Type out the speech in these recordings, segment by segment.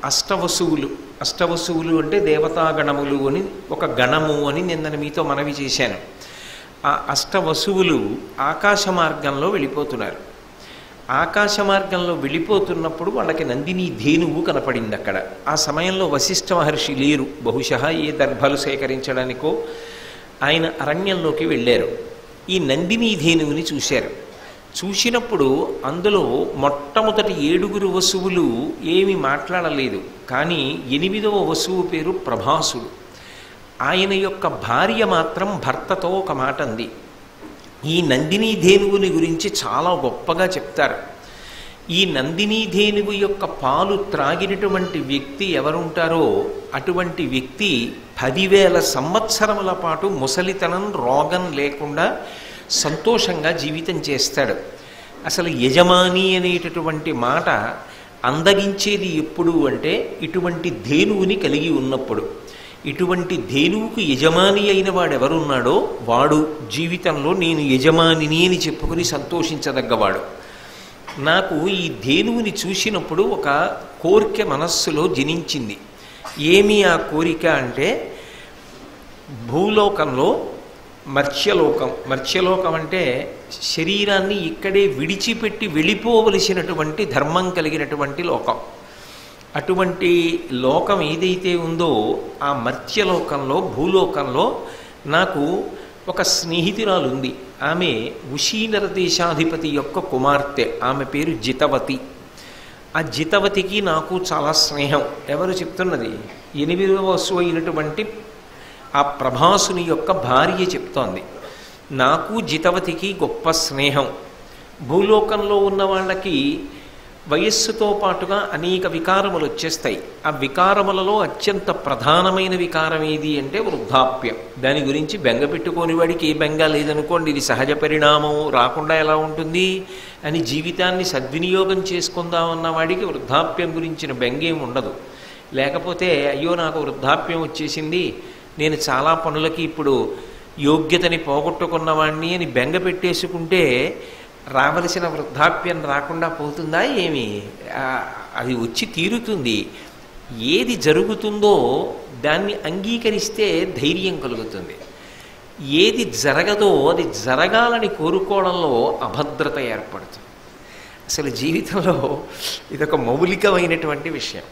అష్టవసువులు అష్టవసువులు అంటే దేవతాగణములు అని ఒక గణము అని నిన్న మీతో మనవి చేశాను ఆ అష్టవసువులు ఆకాశ మార్గంలో వెళ్ళిపోతున్నారు ఆకాశ మార్గంలో వెళ్ళిపోతున్నప్పుడు వాళ్ళకి నందిని ధేనువు కనపడింది అక్కడ ఆ సమయంలో వశిష్ఠ మహర్షి లేరు బహుశः ఏ దర్భలు సేకరించడానికో ఆయన అరణ్యంలోకి వెళ్ళారు ఈ నందిని ధేనువుని చూశారు చూసినప్పుడు అందులో మొట్టమొదటి ఏడుగురు వసువులు ఏమి మాట్లాడలేదు కానీ ఎనిమిదవ వసువు పేరు ప్రభాసుడు ఆయన యొక్క భార్య మాత్రం భర్తతో ఒక మాట అంది ఈ నందినీ ధేనువుని గురించి చాలా గొప్పగా చెప్తారు ఈ నందినీ ధేనువు యొక్క పాలు త్రాగినటువంటి వ్యక్తి ఎవరుంటారో అటువంటి వ్యక్తి పదివేల సంవత్సరముల పాటు ముసలితనం రోగం లేకుండా సంతోషంగా జీవితం చేస్తాడు అసలు యజమాని అనేటటువంటి మాట అందగించేది ఎప్పుడు అంటే ఇటువంటి ధేనువుని కలిగి ఉన్నప్పుడు ఇటువంటి ధేనువుకు యజమాని అయిన వాడు ఎవరున్నాడో వాడు జీవితంలో నేను యజమానిని అని చెప్పుకుని సంతోషించదగ్గవాడు నాకు ఈ ధేనువుని చూసినప్పుడు ఒక కోరిక మనస్సులో జనించింది ఏమి ఆ కోరిక అంటే భూలోకంలో మర్త్యలోకం మర్త్యలోకం అంటే శరీరాన్ని ఇక్కడే విడిచిపెట్టి వెళ్ళిపోవలసినటువంటి ధర్మం కలిగినటువంటి లోకం అటువంటి లోకం ఏదైతే ఉందో ఆ మర్త్యలోకంలో భూలోకంలో నాకు ఒక స్నేహితురాలు ఉంది ఆమె ఉషీనర దేశాధిపతి యొక్క కుమార్తె ఆమె పేరు జితవతి ఆ జితవతికి నాకు చాలా స్నేహం ఎవరు చెప్తున్నది ఎనిమిదవ వస్తువు అయినటువంటి ఆ ప్రభాసుని యొక్క భార్య చెప్తోంది నాకు జితవతికి గొప్ప స్నేహం భూలోకంలో ఉన్న వాళ్ళకి వయస్సుతో పాటుగా అనేక వికారములు వచ్చేస్తాయి ఆ వికారములలో అత్యంత ప్రధానమైన వికారం ఏది అంటే వృద్ధాప్యం దాని గురించి బెంగ పెట్టుకోని వాడికి ఏ బెంగ లేదనుకోండి ఇది సహజ పరిణామం రాకుండా ఎలా ఉంటుంది అని జీవితాన్ని సద్వినియోగం చేసుకుందామన్న వాడికి వృద్ధాప్యం గురించిన బెంగేం ఉండదు లేకపోతే అయ్యో నాకు వృద్ధాప్యం వచ్చేసింది నేను చాలా పనులకి ఇప్పుడు యోగ్యతని పోగొట్టుకున్నవాడిని అని బెంగ పెట్టేసుకుంటే రావలసిన వృద్ధాప్యం రాకుండా పోతుందా ఏమి అది వచ్చి తీరుతుంది ఏది జరుగుతుందో దాన్ని అంగీకరిస్తే ధైర్యం కలుగుతుంది ఏది జరగదో అది జరగాలని కోరుకోవడంలో అభద్రత ఏర్పడుతుంది అసలు జీవితంలో ఇదొక మౌలికమైనటువంటి విషయం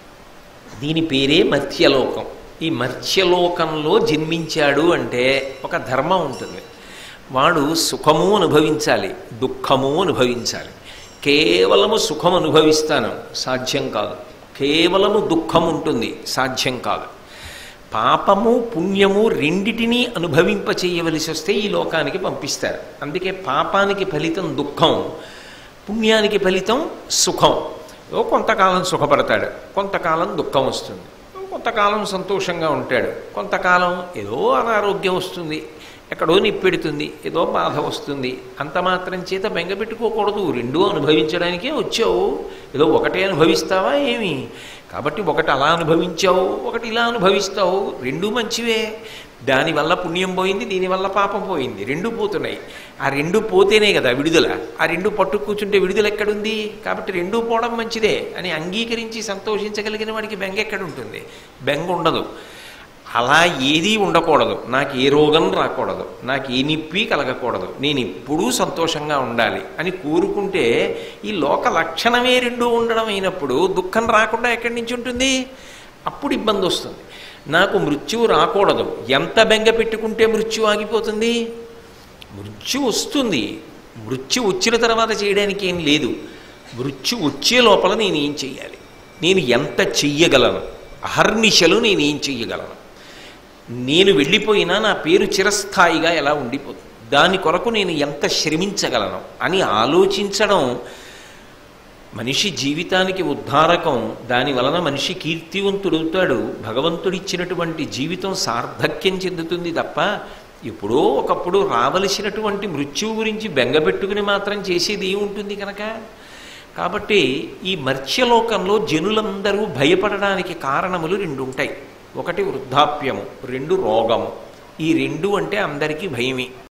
దీని పేరే మత్స్యలోకం ఈ మత్స్యలోకంలో జన్మించాడు అంటే ఒక ధర్మం ఉంటుంది వాడు సుఖము అనుభవించాలి దుఃఖము అనుభవించాలి కేవలము సుఖం అనుభవిస్తాను సాధ్యం కాదు కేవలము దుఃఖం ఉంటుంది సాధ్యం కాదు పాపము పుణ్యము రెండిటినీ అనుభవింప చేయవలసి వస్తే ఈ లోకానికి పంపిస్తారు అందుకే పాపానికి ఫలితం దుఃఖం పుణ్యానికి ఫలితం సుఖం ఓ కొంతకాలం సుఖపడతాడు కొంతకాలం దుఃఖం వస్తుంది కొంతకాలం సంతోషంగా ఉంటాడు కొంతకాలం ఏదో అనారోగ్యం వస్తుంది ఎక్కడో నిప్పెడుతుంది ఏదో బాధ వస్తుంది అంత మాత్రం చేత బెంగ పెట్టుకోకూడదు రెండూ అనుభవించడానికే వచ్చావు ఏదో ఒకటే అనుభవిస్తావా ఏమి కాబట్టి ఒకటి అలా అనుభవించావు ఒకటి ఇలా అనుభవిస్తావు రెండూ మంచివే దానివల్ల పుణ్యం పోయింది దీనివల్ల పాపం పోయింది రెండు పోతున్నాయి ఆ రెండు పోతేనే కదా విడుదల ఆ రెండు పట్టు కూర్చుంటే విడుదల ఎక్కడుంది కాబట్టి రెండూ పోవడం మంచిదే అని అంగీకరించి సంతోషించగలిగిన వాడికి బెంగ ఎక్కడుంటుంది బెంగ ఉండదు అలా ఏదీ ఉండకూడదు నాకు ఏ రోగం రాకూడదు నాకు ఏ నిప్పి కలగకూడదు నేను ఎప్పుడూ సంతోషంగా ఉండాలి అని కోరుకుంటే ఈ లోక లక్షణమే రెండూ ఉండడం అయినప్పుడు దుఃఖం రాకుండా ఎక్కడి నుంచి ఉంటుంది అప్పుడు ఇబ్బంది వస్తుంది నాకు మృత్యువు రాకూడదు ఎంత బెంగ పెట్టుకుంటే మృత్యు ఆగిపోతుంది మృత్యు వస్తుంది మృత్యు వచ్చిన తర్వాత చేయడానికి ఏం లేదు మృత్యు వచ్చే లోపల నేను ఏం చెయ్యాలి నేను ఎంత చెయ్యగలను అహర్నిశలు నేను ఏం చెయ్యగలను నేను వెళ్ళిపోయినా నా పేరు చిరస్థాయిగా ఎలా ఉండిపోతుంది దాని కొరకు నేను ఎంత శ్రమించగలను అని ఆలోచించడం మనిషి జీవితానికి ఉద్ధారకం దాని వలన మనిషి కీర్తివంతుడవుతాడు భగవంతుడిచ్చినటువంటి జీవితం సార్థక్యం చెందుతుంది తప్ప ఎప్పుడో ఒకప్పుడు రావలసినటువంటి మృత్యువు గురించి బెంగపెట్టుకుని మాత్రం చేసేది ఏముంటుంది కనుక కాబట్టి ఈ మర్త్యలోకంలో జనులందరూ భయపడడానికి కారణములు రెండు ఉంటాయి ఒకటి వృద్ధాప్యము రెండు రోగము ఈ రెండు అంటే అందరికీ భయమే